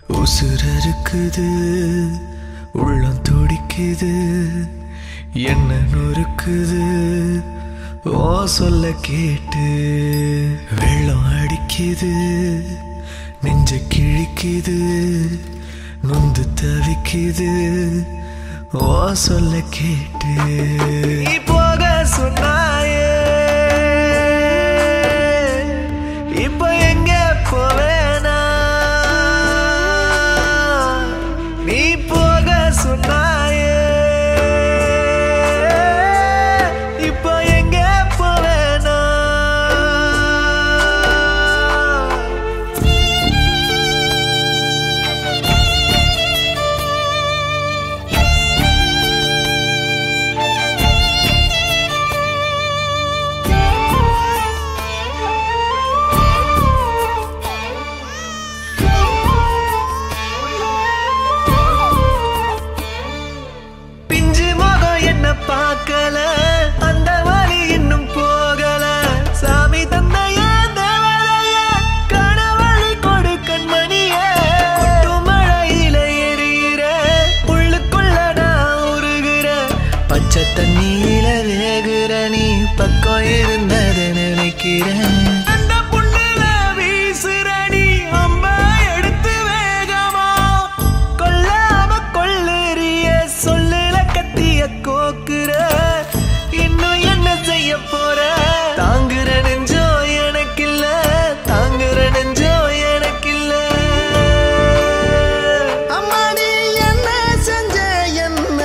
உசுர் இருக்குது உள்ளம் துடிக்குது என்ன நொறுக்குது ஓ சொல்ல கேட்டு வெள்ளம் அடிக்குது நெஞ்ச கிழிக்குது நொந்து தவிக்குது ஓ சொல்ல கேட்டு நீ போக சொன்னாயே இப்ப எங்க போவேனா நீ போக சொன்னாயே இப்ப எங்க போவேனா பிஞ்சு முகம் என்ன பார்க்கல அந்த வழி இன்னும் போகல சாமி தந்தைய தேவதைய கணவழி கொடு கண்மணிய மழையில எரியிற உள்ளுக்குள்ள நான் உருகிற பச்சை தண்ணியில வேகுற நீ பக்கம் இருந்தத நினைக்கிறேன் அந்த புண்ணில வீசுற நீ அம்பா எடுத்து வேகமா கொல்லாம கொள்ளறிய சொல்லுல கத்திய கோக்குற இன்னும் என்ன செய்ய போற தாங்குற நெஞ்சோ எனக்கில்ல தாங்குற நெஞ்சோ எனக்கில்ல அம்மா நீ என்ன செஞ்ச என்ன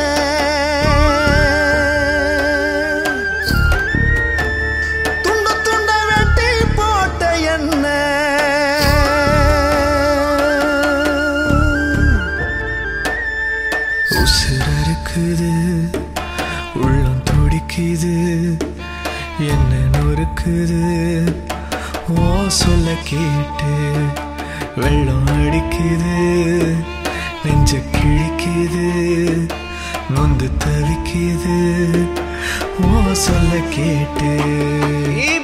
துண்டு துண்ட வெட்டி போட்ட என்ன உசுர் இருக்குது உள்ளம் துடிக்குது என்ன நொறுக்குது ஓ சொல்ல கேட்டு வெள்ளம் அடிக்குது நெஞ்ச கிழிக்குது நொந்து தவிக்குது ஓ சொல்ல கேட்டு நீ